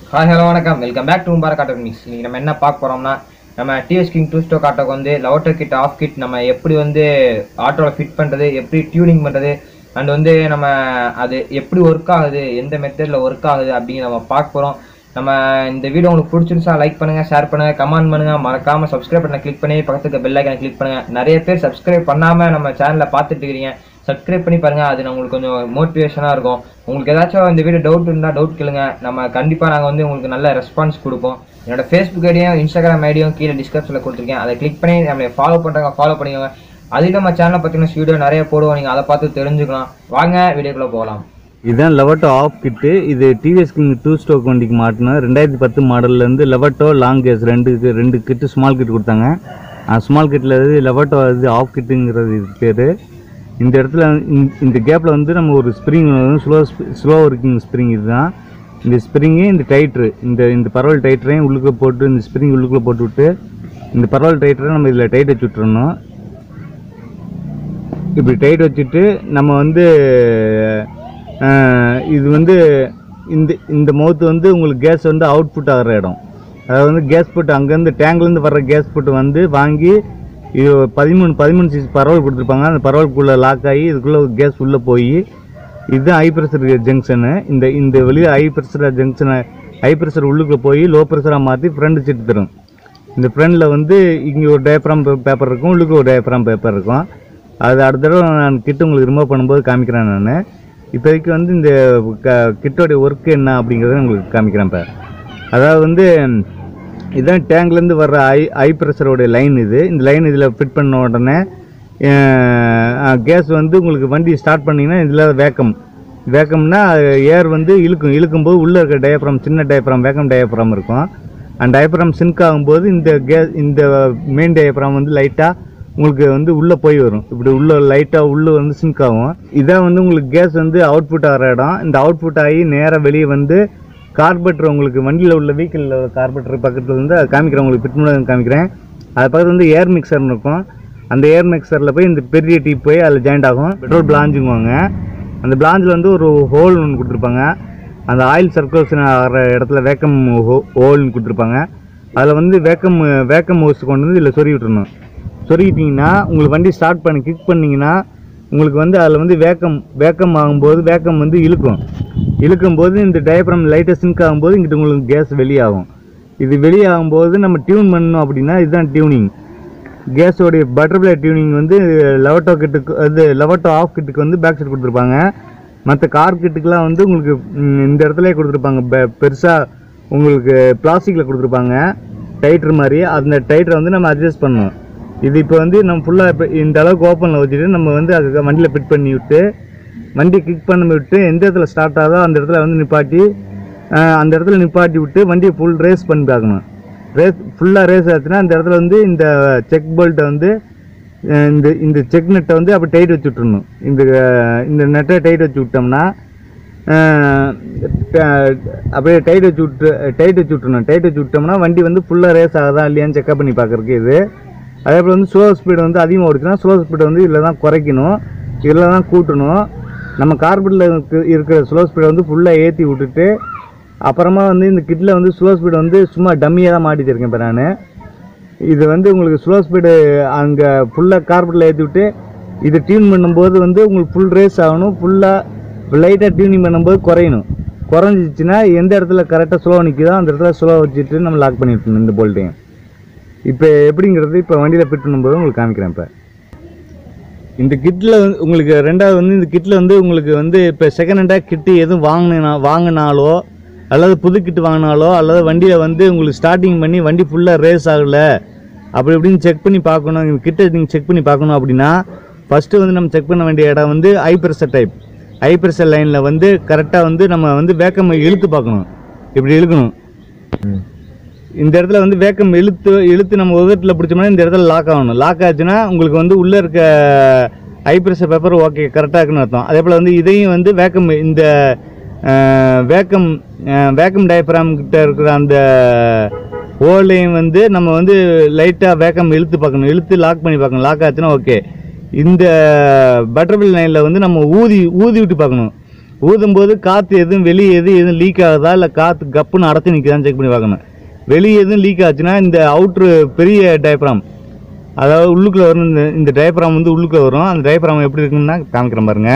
hi hello வணக்கம் welcome back to Mubarak auto mix இன்னைக்கு நம்ம என்ன பார்க்க போறோம்னா நம்ம டிஎஸ் கிங் டூ ஸ்டோக் ஆட்டோக்கு வந்து லவட்டர் கிட் ஆஃப் கிட் நம்ம எப்படி வந்து ஆட்டோவில் ஃபிட் பண்ணுறது எப்படி டியூனிங் பண்ணுறது அண்ட் வந்து நம்ம அது எப்படி ஒர்க் ஆகுது எந்த மெத்தடில் ஒர்க் ஆகுது அப்படிங்கிறத நம்ம பார்க்க போகிறோம் நம்ம இந்த வீடியோ உங்களுக்கு பிடிச்சிருச்சா லைக் பண்ணுங்க ஷேர் பண்ணுங்க கமெண்ட் பண்ணுங்க மறக்காம சப்ஸ்கிரைப் பண்ண கிளிக் பண்ணி பக்கத்துக்கு பெல் ஐக்கனை கிளிக் பண்ணுங்க நிறைய பேர் சப்ஸ்கிரைப் பண்ணாம நம்ம சேனலை பார்த்துட்டு இருக்கிறீங்க சப்ஸ்கிரைப் பண்ணி பாருங்க அது உங்களுக்கு கொஞ்சம் மோட்டிவேஷனாக இருக்கும் உங்களுக்கு ஏதாச்சும் இந்த வீடியோ டவுட் இருந்தால் டவுட் கேளுங்க நம்ம கண்டிப்பாக நாங்கள் வந்து உங்களுக்கு நல்ல ரெஸ்பான்ஸ் கொடுப்போம் என்னோட ஃபேஸ்புக் ஐடியும் இன்ஸ்டாகிராம் ஐடியும் கீழே டிஸ்கிரிப்ஷனில் கொடுத்துருக்கேன் அதை கிளிக் பண்ணி நம்மளை ஃபாலோ பண்ணுறவங்க ஃபாலோ பண்ணிக்கோங்க அதுக்கு நம்ம சேனலை பற்றின வீடியோ நிறைய போடுவோம் நீங்கள் அதை பார்த்து தெரிஞ்சுக்கலாம் வாங்க வீடியோக்குள்ளே போகலாம் இதுதான் லெவட்டோ ஆஃப் கிட்டு இது டிவிஎஸ் கிங் டூ ஸ்டோக் வண்டிக்கு மாட்டின ரெண்டாயிரத்தி பத்து மாடல்லேருந்து லெவட்டோ லாங் கேஸ் ரெண்டு ரெண்டு கிட்டு ஸ்மால் கிட் கொடுத்தாங்க ஸ்மால் கிட்டில் இது லெவட்டோ இது ஆஃப் கிட்டுங்கிறது இது பேர் இந்த இடத்துல இந்த- இந்த கேப்பில் வந்து நம்ம ஒரு spring slow slow working spring இதுதான் இந்த ஸ்ப்ரிங்கு இந்த டைட்ரு இந்த இந்த பரவல் டைட்டரையும் உள்ளுக்குள்ள போட்டு இந்த ஸ்ப்ரிங் உள்ளுக்குள்ளே போட்டு விட்டு இந்த பரவல் டைட்டரை நம்ம இதில் டைட் வச்சு விட்டுறணும் இப்படி டைட் வச்சுட்டு நம்ம வந்து அஹ், இது வந்து இந்த இந்த மவுத்து வந்து உங்களுக்கு கேஸ் வந்து அவுட்புட் ஆகிற இடம் அதாவது வந்து கேஸ் புட் அங்கேருந்து டேங்க்லேருந்து வர்ற கேஸ் புட் வந்து வாங்கி இது பதிமூணு பதிமூணு சீஸ் பரவல் கொடுத்துருப்பாங்க அந்த பரவலுக்குள்ளே லாக் ஆகி இதுக்குள்ளே கேஸ் உள்ளே போய் இதுதான் ஹை ப்ரெஷர் ஜங்ஷனு இந்த இந்த வெளியே ஹை ப்ரெஷர் ஜங்ஷனை ஹை ப்ரெஷர் உள்ளுக்குள்ளே போய் லோ ப்ரெஷராக மாற்றி ஃப்ரண்ட் சீட்டு தரும் இந்த ஃப்ரண்டில் வந்து இங்கே ஒரு டயப்ராம் பேப்பர் இருக்கும் உள்ளுக்கு ஒரு டயப்ராம் பேப்பர் இருக்கும் அது அடுத்த தடவை நான் கிட்ட உங்களுக்கு ரிமூவ் பண்ணும்போது காமிக்கிறேன் நான் இப்போதைக்கு வந்து இந்த க கிட்டோடைய ஒர்க் என்ன அப்படிங்கிறத உங்களுக்கு காமிக்கிறேன் இப்போ அதாவது வந்து இதுதான் டேங்க்லேருந்து வர்ற ஐ ஐ ப்ரெஷரோடைய லைன் இது இந்த லைன் இதில் ஃபிட் பண்ண உடனே கேஸ் வந்து உங்களுக்கு வண்டி ஸ்டார்ட் பண்ணிங்கன்னா இதில் வேக்கம் வேக்கம்னா ஏர் வந்து இழுக்கும் இழுக்கும்போது உள்ளே இருக்க டயப்ராம் சின்ன டயப்ராம் வேக்கம் டயப்ராம் இருக்கும் அந்த டயப்ராம் சிங்க் ஆகும்போது இந்த கேஸ் இந்த மெயின் டயப்ராம் வந்து லைட்டாக உங்களுக்கு வந்து உள்ளே போய் வரும் இப்படி உள்ள லைட்டாக உள்ளே வந்து சிங்க் ஆகும் இதான் வந்து உங்களுக்கு கேஸ் வந்து அவுட்புட் ஆகிற இடம் இந்த அவுட்புட் ஆகி நேராக வெளியே வந்து கார்பெட்டர் உங்களுக்கு வண்டியில் உள்ள வெஹிக்கிளில் கார்பெட்டர் பக்கத்தில் வந்து அது காமிக்கிறேன் உங்களுக்கு பிட் பண்ணி காமிக்கிறேன் அது பக்கத்தில் வந்து ஏர் மிக்சர்னு இருக்கும் அந்த ஏர் மிக்சரில் போய் இந்த பெரிய டீப் போய் அதில் ஜாயிண்ட் ஆகும் பெட்ரோல் பிளாஞ்சுங்குவாங்க அந்த பிளாஞ்சில் வந்து ஒரு ஹோல் ஒன்று கொடுத்துருப்பாங்க அந்த ஆயில் சர்க்குலேஷன் ஆகிற இடத்துல வேக்கம் ஹோல்னு கொடுத்துருப்பாங்க அதில் வந்து வேக்கம் வேக்கம் ஹோஸ் கொண்டு வந்து இதில் சொருகி விட்டுறணும் சொருகிட்டிங்கன்னா உங்களுக்கு வண்டி ஸ்டார்ட் பண்ணி கிக் பண்ணிங்கன்னா உங்களுக்கு வந்து அதில் வந்து வேக்கம் வேக்கம் ஆகும்போது வேக்கம் வந்து இழுக்கும் இழுக்கும்போது இந்த டயப்ரம் லைட்டாக சிங்க் ஆகும்போது இங்கிட்ட உங்களுக்கு கேஸ் வெளியாகும் இது வெளியாகும்போது நம்ம டியூன் பண்ணணும் அப்படின்னா இதுதான் டியூனிங் கேஸோடைய பட்டர்ஃப்ளை டியூனிங் வந்து லெவட்டோ கிட்டுக்கு அது லெவட்டோ ஆஃப் கிட்டுக்கு வந்து பேக் சைடு கொடுத்துருப்பாங்க மற்ற கார் கிட்டுக்கெலாம் வந்து உங்களுக்கு ம், இந்த இடத்துல கொடுத்துருப்பாங்க பெ- பெருசா உங்களுக்கு பிளாஸ்டிக்கில் கொடுத்துருப்பாங்க டைட்ரு மாதிரி அந்த டைட்டரை வந்து நம்ம அட்ஜஸ்ட் பண்ணணும் இது இப்போ வந்து நம்ம ஃபுல்லாக இப்போ இந்த அளவுக்கு ஓப்பனில் வச்சுட்டு நம்ம வந்து அது வண்டியில் ஃபிட் பண்ணி விட்டு வண்டி கிக் பண்ணி விட்டு எந்த இடத்துல ஸ்டார்ட் ஆகுதோ அந்த இடத்துல வந்து நிப்பாட்டி அஹ், அந்த இடத்துல நிப்பாட்டி விட்டு வண்டியை ஃபுல் ரேஸ் பண்ணி பார்க்கணும் ரேஸ் ஃபுல்லாக ரேஸ் ஆச்சுன்னா அந்த இடத்துல வந்து இந்த செக் பெல்ட்டை வந்து அஹ், இந்த இந்த செக் நெட்டை வந்து அப்படி டைட் வச்சு விட்டுறணும் இந்த அஹ், இந்த நெட்டை டைட் வச்சு விட்டோம்னா அஹ், ட- அப்படியே டைட் வச்சு விட்டு டைட் வச்சு விட்டுறணும் டைட் வச்சு விட்டோம்னா வண்டி வந்து ஃபுல்லாக ரேஸ் ஆகுதா இல்லையான்னு செக்அப் பண்ணி பார்க்கறதுக்கு இது அதே போல் வந்து ஸ்லோ ஸ்பீடு வந்து அதிகமாக ஓடிச்சுன்னா ஸ்லோ ஸ்பீடை வந்து இதில் தான் குறைக்கணும் இதில் தான் கூட்டணும் நம்ம கார்பெட்டில் இருக்கிற ஸ்லோ ஸ்பீடை வந்து ஃபுல்லாக ஏற்றி விட்டுட்டு அப்புறமா வந்து இந்த கிட்டில் வந்து ஸ்லோ ஸ்பீடு வந்து சும்மா டம்மியாக தான் மாட்டி வச்சிருக்கேன் இப்போ நான் இது வந்து உங்களுக்கு ஸ்லோ ஸ்பீடு அங்கே ஃபுல்லாக கார்பெட்டில் ஏற்றி விட்டு இது டியூன் பண்ணும்போது வந்து உங்களுக்கு ஃபுல் ரேஸ் ஆகணும் ஃபுல்லாக லைட்டாக டியூனிங் பண்ணும்போது குறையணும் குறைஞ்சிச்சுன்னா எந்த இடத்துல கரெக்டாக ஸ்லோ நிற்குதோ அந்த இடத்துல ஸ்லோ வச்சுட்டு நம்ம லாக் பண்ணி விட்டணும் இந்த போல்ட்டையும் இப்போ எப்படிங்கிறது இப்போ வண்டியில் ஃபிட் பண்ணும்போது உங்களுக்கு காமிக்கிறேன் இப்போ இந்த கிட்டில் வந்து உங்களுக்கு ரெண்டாவது வந்து இந்த கிட்டில் வந்து உங்களுக்கு வந்து இப்போ செகண்ட் ஹேண்டாக கிட்டு எதுவும் வாங்கினா வாங்கினாலோ அல்லது புது கிட்டு வாங்கினாலோ அல்லது வண்டியில் வந்து உங்களுக்கு ஸ்டார்டிங் பண்ணி வண்டி ஃபுல்லாக ரேஸ் ஆகலை அப்படி இப்படின்னு செக் பண்ணி பார்க்கணும் இந்த கிட்ட நீங்கள் செக் பண்ணி பார்க்கணும் அப்படின்னா ஃபஸ்ட்டு வந்து நம்ம செக் பண்ண வேண்டிய இடம் வந்து high pressure type high pressure லைனில் வந்து கரெக்டாக வந்து நம்ம வந்து வேக்கம் இழுத்து பார்க்கணும் இப்படி இழுக்கணும் இந்த இடத்துல வந்து வேக்கம் இழுத்து இழுத்து நம்ம உதட்டில் பிடிச்சோம்னா இந்த இடத்துல லாக் ஆகணும் லாக் ஆச்சுன்னா உங்களுக்கு வந்து உள்ளே இருக்க ஹை ப்ரெஷர் பேப்பர் ஓகே கரெக்டாக இருக்குன்னு அர்த்தம் அதே போல் வந்து இதையும் வந்து வேக்கம் இந்த அஹ், வேக்கம் அஹ், வேக்கம் டயப்ராம் கிட்ட இருக்கிற அந்த ஹோலையும் வந்து நம்ம வந்து லைட்டாக வேக்கம் இழுத்து பார்க்கணும் இழுத்து லாக் பண்ணி பார்க்கணும் லாக் ஆச்சுன்னா ஓகே இந்த பட்டர்ஃபிள் லைனில் வந்து நம்ம ஊதி ஊதி விட்டு பார்க்கணும் ஊதும்போது காற்று எதுவும் வெளியே எதுவும் எதுவும் லீக் ஆகுதா இல்லை காற்று கப்புன்னு அடைச்சி நிற்குதான்னு செக் பண்ணி பார்க்கணும் வெளியே எதுவும் லீக் ஆச்சுன்னா இந்த அவுட்ரு பெரிய டயப்ராம் அதாவது உள்ளுக்குள்ளே வரும் இந்த இந்த டயப்ராம் வந்து உள்ளுக்குள்ளே வரும் அந்த டயப்ராம் எப்படி இருக்குன்னா காமிக்கிறேன் பாருங்க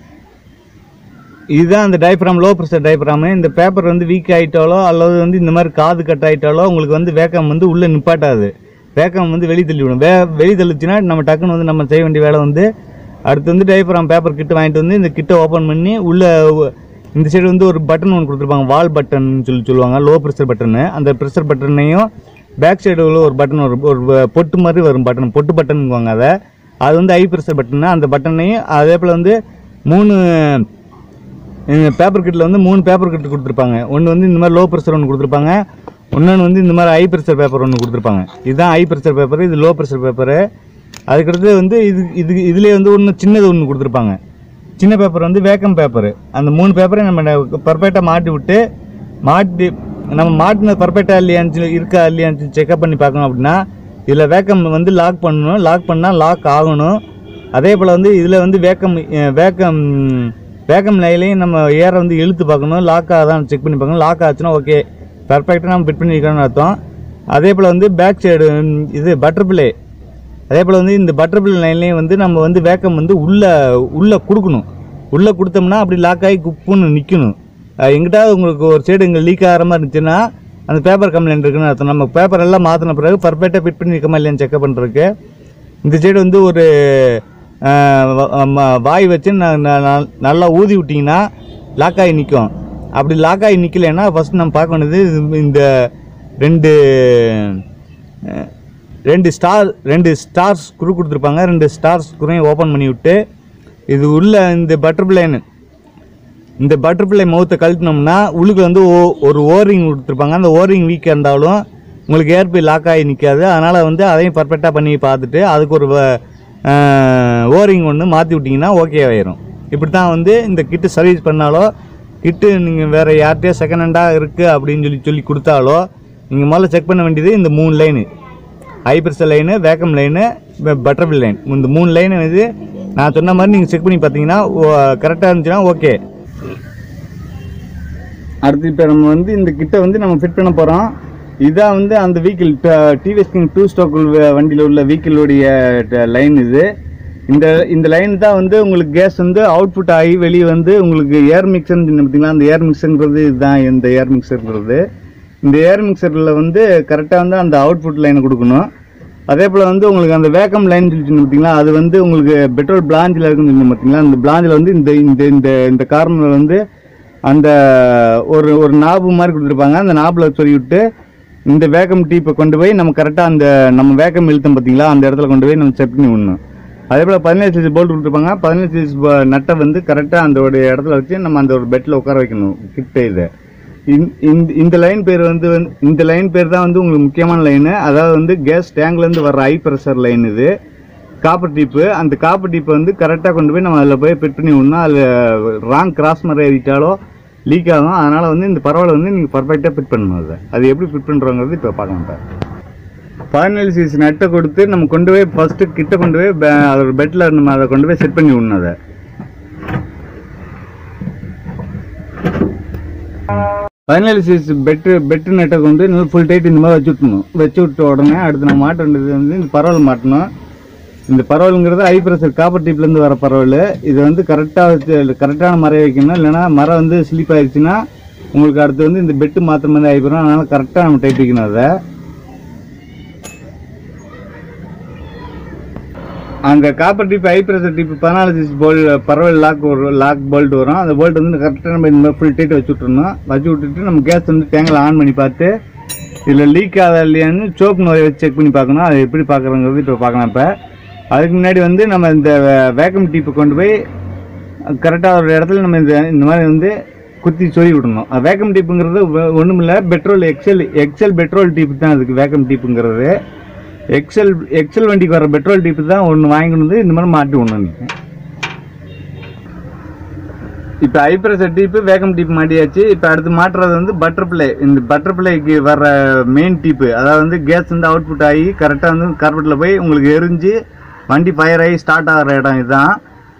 இதுதான் அந்த டயப்ராம் லோ ப்ரெஷர் டயப்ராமு இந்த பேப்பர் வந்து வீக் ஆகிட்டாலோ அல்லது வந்து இந்த மாதிரி காது கட் ஆகிட்டாலோ உங்களுக்கு வந்து வேக்கம் வந்து உள்ளே நிப்பாட்டாது வேக்கம் வந்து வெளியே தள்ளிவிடும் வே வெளியே தள்ளிச்சுன்னா நம்ம டக்குன்னு வந்து நம்ம செய்ய வேண்டிய வேலை வந்து அடுத்து வந்து டயப்ராம் பேப்பர் கிட்ட வாங்கிட்டு வந்து இந்த கிட்ட ஓப்பன் பண்ணி உள்ளே இந்த சைடு வந்து ஒரு பட்டன் ஒன்று கொடுத்துருப்பாங்க வால் பட்டன் சொல்லி சொல்லுவாங்க லோ ப்ரெஷர் பட்டனு அந்த ப்ரெஷர் பட்டனையும் பேக் சைடு உள்ள ஒரு பட்டன் ஒரு ஒரு பொட்டு மாதிரி வரும் பட்டன் பொட்டு பட்டனுங்குவாங்க அதை அது வந்து ஹை ப்ரெஷர் பட்டனு அந்த பட்டனையும் அதே போல் வந்து மூணு பேப்பர் கிட்டில் வந்து மூணு பேப்பர் கிட் கொடுத்துருப்பாங்க ஒன்று வந்து இந்த மாதிரி லோ ப்ரெஷர் ஒன்று கொடுத்துருப்பாங்க இன்னொன்று வந்து இந்த மாதிரி ஹை ப்ரெஷர் பேப்பர் ஒன்று கொடுத்துருப்பாங்க இதுதான் ஹை ப்ரெஷர் பேப்பர் இது லோ ப்ரெஷர் பேப்பரு அதுக்கடுத்து வந்து இது இது இதுலேயே வந்து ஒன்று சின்னது ஒன்று கொடுத்துருப்பாங்க சின்ன பேப்பர் வந்து வேக்கம் பேப்பர் அந்த மூணு பேப்பரையும் நம்ம பர்ஃபெக்டாக மாட்டி விட்டு மாட்டி நம்ம மாட்டினது பர்ஃபெக்டாக இல்லையான்னு இருக்கா இல்லையான்னு செக்அப் பண்ணி பார்க்கணும் அப்படின்னா இதில் வேக்கம் வந்து லாக் பண்ணணும் லாக் பண்ணால் லாக் ஆகணும் அதே போல் வந்து இதில் வந்து வேக்கம் அஹ், வேக்கம் வேக்கம் லைலையும் நம்ம ஏரை வந்து இழுத்து பார்க்கணும் லாக் ஆகுதான் செக் பண்ணி பார்க்கணும் லாக் ஆச்சுன்னா ஓகே பர்ஃபெக்டாக நம்ம ஃபிட் பண்ணியிருக்கோம்னு அர்த்தம் அதே போல் வந்து பேக் சைடு இது பட்டர்ஃப்ளை அதே போல் வந்து இந்த பட்டர்ஃப்ளை லைன்லேயும் வந்து நம்ம வந்து வேக்கம் வந்து உள்ளே உள்ளே கொடுக்கணும் உள்ளே கொடுத்தோம்னா அப்படி லாக் ஆகி குப்புன்னு நிற்கணும் எங்கிட்டாவது உங்களுக்கு ஒரு சைடு இங்கே லீக் ஆகிற மாதிரி இருந்துச்சுன்னா அந்த பேப்பர் கம்ப்ளைண்ட் இருக்குன்னு அர்த்தம் நம்ம பேப்பர் எல்லாம் மாற்றின பிறகு பர்ஃபெக்டாக ஃபிட் பண்ணி இருக்கமா இல்லையான்னு செக்அப் பண்ணுறதுக்கு இந்த சைடு வந்து ஒரு அஹ், வ- ம- வாய் வச்சு ந- ந- ந- நல்லா ஊதி விட்டிங்கன்னா லாக் ஆகி நிற்கும் அப்படி லாக் ஆகி நிற்கலைன்னா ஃபஸ்ட் நம்ம பார்க்க வேண்டியது இது- இந்த ரெண்டு அஹ், ரெண்டு ஸ்டார் ரெண்டு ஸ்டார் ஸ்க்ரூ கொடுத்துருப்பாங்க ரெண்டு ஸ்டார் ஸ்க்ரூவையும் ஓப்பன் பண்ணி விட்டு இது உள்ள இந்த பட்டர்ஃப்ளைன்னு இந்த பட்டர்ஃப்ளை மவுத்தை கழட்டினோம்னா உள்ளுக்கு வந்து ஓ- ஒரு ஓரிங் கொடுத்துருப்பாங்க அந்த ஓரிங் வீக்காக இருந்தாலும் உங்களுக்கு ஏர்பி லாக் ஆகி நிற்காது அதனால் வந்து அதையும் பர்ஃபெக்டாக பண்ணி பார்த்துட்டு அதுக்கு ஒரு ஓரிங் ஒன்று மாற்றி விட்டிங்கன்னா ஓகே ஆயிரும் இப்படி தான் வந்து இந்த கிட்டு சர்வீஸ் பண்ணாலோ கிட்டு நீங்கள் வேறு யார்கிட்டயோ செகண்ட் ஹேண்டாக இருக்குது அப்படின்னு சொல்லி சொல்லி கொடுத்தாலோ நீங்கள் முதல்ல செக் பண்ண வேண்டியது இந்த மூணு line high pressure line vacuum line butterfly line இந்த மூணு லைனை வந்து நான் சொன்ன மாதிரி நீங்கள் செக் பண்ணி பார்த்தீங்கன்னா கரெக்டாக இருந்துச்சுன்னா ஓகே அடுத்து இப்போ நம்ம வந்து இந்த கிட்ட வந்து நம்ம ஃபிட் பண்ண போகிறோம் இதான் வந்து அந்த vehicle TVS King two stroke வண்டியில் உள்ள வெஹிக்கிளுடைய லைன் இது இந்த இந்த லைன் தான் வந்து உங்களுக்கு கேஸ் வந்து அவுட்புட் ஆகி வெளியே வந்து உங்களுக்கு ஏர் மிக்சர்னு பார்த்தீங்களா அந்த ஏர் மிக்சர்ங்கிறது இதுதான் இந்த ஏர் மிக்சர்ங்கிறது இந்த ஏர் மிக்சரில் வந்து கரெக்டாக வந்து அந்த அவுட்புட் லைனை கொடுக்கணும் அதே போல் வந்து உங்களுக்கு அந்த வேக்கம் லைன் சொல்லிட்டு பார்த்தீங்களா அது வந்து உங்களுக்கு பெட்ரோல் பிளாஞ்சில் இருக்குன்னு சொல்லி பார்த்தீங்களா இந்த பிளாஞ்சில் வந்து இந்த இந்த இந்த இந்த கார்னர் வந்து அந்த ஒரு ஒரு நாபு மாதிரி கொடுத்துருப்பாங்க அந்த நாபில் சொறி விட்டு இந்த வேக்கம் டீப்பை கொண்டு போய் நம்ம கரெக்டாக அந்த நம்ம வேக்கம் இழுத்தம் பார்த்தீங்களா அந்த இடத்துல கொண்டு போய் நம்ம செக் பண்ணி விடணும் அதே போல் பதினேழு சைஸ் போல்ட் கொடுத்துருப்பாங்க பதினேழு சைஸ் நட்டை வந்து கரெக்டாக அந்த ஒரு இடத்துல வச்சு நம்ம அந்த ஒரு பெட்டில் உட்கார வைக்கணும் கிட்ட இதை இந்த- இந்த இந்த லைன் பேர் வந்து வந்து- இந்த லைன் பேர் தான் வந்து உங்களுக்கு முக்கியமான லைனு அதாவது வந்து கேஸ் டேங்க்லேருந்து வர ஹை ப்ரெஷர் லைன் இது காப்பர் டீப்பு அந்த காப்பர் டீப்பை வந்து கரெக்டாக கொண்டு போய் நம்ம அதில் போய் ஃபிட் பண்ணி விடணும் அதில் ராங் கிராஸ் மாதிரி ஏறிட்டாலோ லீக் ஆகும் அதனால் வந்து இந்த பரவாயில்ல வந்து நீங்கள் பர்ஃபெக்டாக ஃபிட் பண்ணணும் அதை அது எப்படி ஃபிட் பண்ணுறோங்கிறது இப்போ பார்க்கலாம் சார் பதினேழு சீஸ் நட்டை கொடுத்து நம்ம கொண்டு போய் ஃபஸ்ட்டு கிட்ட கொண்டு போய் பே- அதோட பெட்டில் நம்ம அதை கொண்டு போய் செட் பண்ணி விடணும் அதை பதினேழு சீஸ் பெட்டு பெட்டு நெட்டை கொண்டு நல்லா ஃபுல் டைட் இந்த மாதிரி வச்சு விட்டணும் வச்சு விட்ட உடனே அடுத்து நம்ம மாட்ட வேண்டியது வந்து இந்த பரவல் மாட்டணும் இந்த பரவலுங்கிறது ஹை ப்ரெஷர் காப்பர் டீப்லேருந்து வர பரவல் இது வந்து கரெக்டாக வச்சு கரெக்டான மரம் வைக்கணும் இல்லைன்னா மரம் வந்து ஸ்லிப் ஆயிடுச்சுன்னா உங்களுக்கு அடுத்து வந்து இந்த பெட்டு மாற்ற மாதிரி ஆகிப்போம் அதனால் கரெக்டாக நம்ம டைட் வைக்கணும் அதை அந்த copper tube high pressure tube பதினாலு சீஸ் போல் பரவல் லாக் ஒரு லாக் போல்ட் வரும் அந்த போல்ட் வந்து கரெக்டாக நம்ம இந்த மாதிரி ஃபுல் டைட் வச்சு விட்டுறணும் வச்சு விட்டுட்டு நம்ம கேஸ் வந்து டேங்கில் ஆன் பண்ணி பார்த்து இதில் லீக் ஆகுதா இல்லையான்னு சோப் நோயை வச்சு செக் பண்ணி பார்க்கணும் அது எப்படி பார்க்குறோங்கிறது இப்போ பார்க்கலாம் இப்போ அதுக்கு முன்னாடி வந்து நம்ம இந்த வேக்கம் டீப்பை கொண்டு போய் கரெக்டாக ஒரு இடத்துல நம்ம இந்த இந்த மாதிரி வந்து குத்தி சொல்லி விடணும் வேக்கம் டீப்புங்கிறது ஒன்றும் இல்லை petrol XL XL petrol tube தான் அதுக்கு வேக்கம் டீப்புங்கிறது எக்ஸல் எக்ஸல் வண்டிக்கு வர பெட்ரோல் டீப்பு தான் ஒன்று வாங்கிட்டு வந்து இந்த மாதிரி மாட்டி ஒன்று நீங்கள் இப்போ ஹைப்ரஸர் டீப்பு வேகம் டீப் மாட்டியாச்சு இப்போ அடுத்து மாட்டுறது வந்து பட்டர்ஃப்ளை இந்த பட்டர்ஃப்ளைக்கு வர மெயின் டீப்பு அதாவது வந்து கேஸ் வந்து அவுட்புட் ஆகி கரெக்டாக வந்து கார்பெட்டில் போய் உங்களுக்கு எரிஞ்சு வண்டி ஃபயர் ஆகி ஸ்டார்ட் ஆகிற இடம் இதுதான்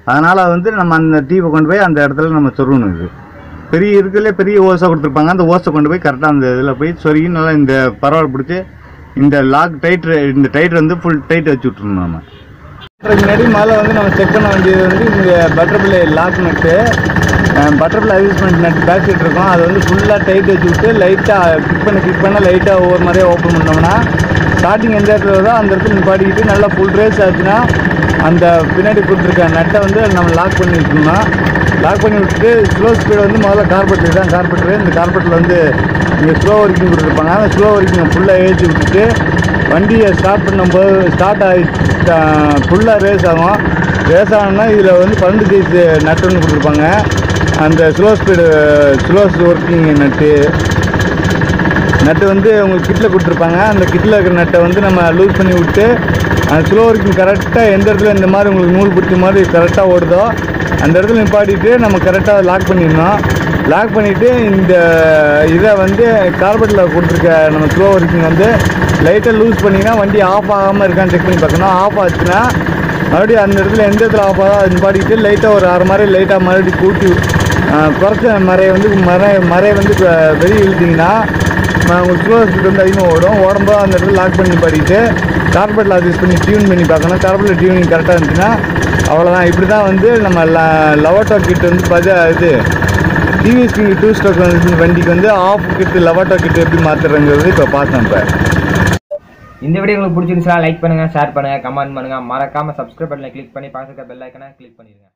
அதனால் வந்து நம்ம அந்த டீவை கொண்டு போய் அந்த இடத்துல நம்ம சொருகணும் இது பெரிய இருக்குல்ல பெரிய ஓசை கொடுத்துருப்பாங்க அந்த ஓசை கொண்டு போய் கரெக்டாக அந்த இதில் போய் சொருகி நல்லா இந்த பரவாயில்ல பிடிச்சி இந்த லாக் டைட் இந்த டைட் வந்து ஃபுல் டைட் வச்சு விட்ருணும் நம்ம முன்னாடி முதல்ல வந்து நம்ம செக் பண்ண வேண்டியது வந்து இந்த butterfly lock nut butterfly adjustment nut back side இருக்கும் அதை வந்து ஃபுல்லாக டைட் வச்சு விட்டு லைட்டாக கிளிக் பண்ண கிளிக் பண்ண லைட்டாக ஒவ்வொரு மாதிரியே ஓப்பன் பண்ணோம்னா ஸ்டார்டிங் எந்த இடத்துல வருதோ அந்த இடத்துல நிப்பாட்டிக்கிட்டு நல்லா ஃபுல் ரேஸ் ஆச்சுன்னா அந்த பின்னாடி கொடுத்துருக்க நட்டை வந்து நம்ம லாக் பண்ணி வச்சுக்கணும் லாக் பண்ணி விட்டுட்டு ஸ்லோ ஸ்பீடு வந்து முதல்ல கார்பெட்டர் தான் கார்பெட்டர் இந்த கார்பெட்டில் வந்து இங்கே ஸ்லோ ஒர்க்கிங் கொடுத்துருப்பாங்க அந்த ஸ்லோ ஒர்க்கிங்கை ஃபுல்லாக ஏற்றி விட்டுட்டு வண்டியை ஸ்டார்ட் பண்ணும்போது ஸ்டார்ட் ஆகி ஃபுல்லாக ரேஸ் ஆகும் ரேஸ் ஆகணும்னா இதில் வந்து பன்னெண்டு சைஸ் நட்டு ஒன்று கொடுத்துருப்பாங்க அந்த ஸ்லோ ஸ்பீடு ஸ்லோ ஒர்க்கிங் நட்டு நட்டு வந்து உங்களுக்கு கிட்டில் கொடுத்துருப்பாங்க அந்த கிட்டில் இருக்கிற நட்டை வந்து நம்ம லூஸ் பண்ணி விட்டு அந்த ஸ்லோ ஒர்க்கிங் கரெக்டாக எந்த இடத்துல இந்த மாதிரி உங்களுக்கு நூல் பிடிச்ச மாதிரி கரெக்டாக ஓடுதோ அந்த இடத்துல நிப்பாட்டிட்டு நம்ம கரெக்டாக லாக் பண்ணிடணும் லாக் பண்ணிவிட்டு இந்த இதை வந்து கார்பெட்டில் கொடுத்துருக்க நம்ம ஸ்லோ ஒர்க்கிங் வந்து லைட்டாக லூஸ் பண்ணிங்கன்னா வண்டி ஆஃப் ஆகாமல் இருக்கான்னு செக் பண்ணி பார்க்கணும் ஆஃப் ஆச்சுன்னா மறுபடியும் அந்த இடத்துல எந்த இடத்துல ஆஃப் ஆகுதோ அது நிப்பாட்டிட்டு லைட்டாக ஒரு அரை மாதிரி லைட்டாக மறுபடியும் கூட்டி ஆஹ், குறைச்ச மறையை வந்து மறை மறையை வந்து இப்ப வெளியே இழுத்தீங்கன்னா நான் உங்களுக்கு ஸ்லோ ஸ்பீட் வந்து அதிகமாக ஓடும் ஓடும்போது அந்த இடத்துல லாக் பண்ணி பாடிட்டு கார்பெட்டில் அட்ஜஸ்ட் பண்ணி டியூன் பண்ணி பார்க்கணும் கார்பெட்டில் டியூனிங் கரெக்டாக இருந்துச்சுன்னா அவ்வளோதான் இப்படி தான் வந்து நம்ம லவட்டோ கிட் வந்து பஜா இது டிவிஎஸ் கிங் டூ ஸ்டோக் வந்து வண்டிக்கு வந்து ஆஃப் கிட்டு லவட்டோ கிட் எப்படி மாற்றுறங்கிறது இப்போ பார்த்தேன் இப்போ இந்த வீடியோ உங்களுக்கு பிடிச்சிருந்துச்சா லைக் பண்ணுங்க ஷேர் பண்ணுங்க கமெண்ட் பண்ணுங்க மறக்காம சப்ஸ்கிரைப் பட்டனை கிளிக் பண்ணி பக்கத்துல பெல் ஐக்கனை கிளிக் பண்ணிருங்க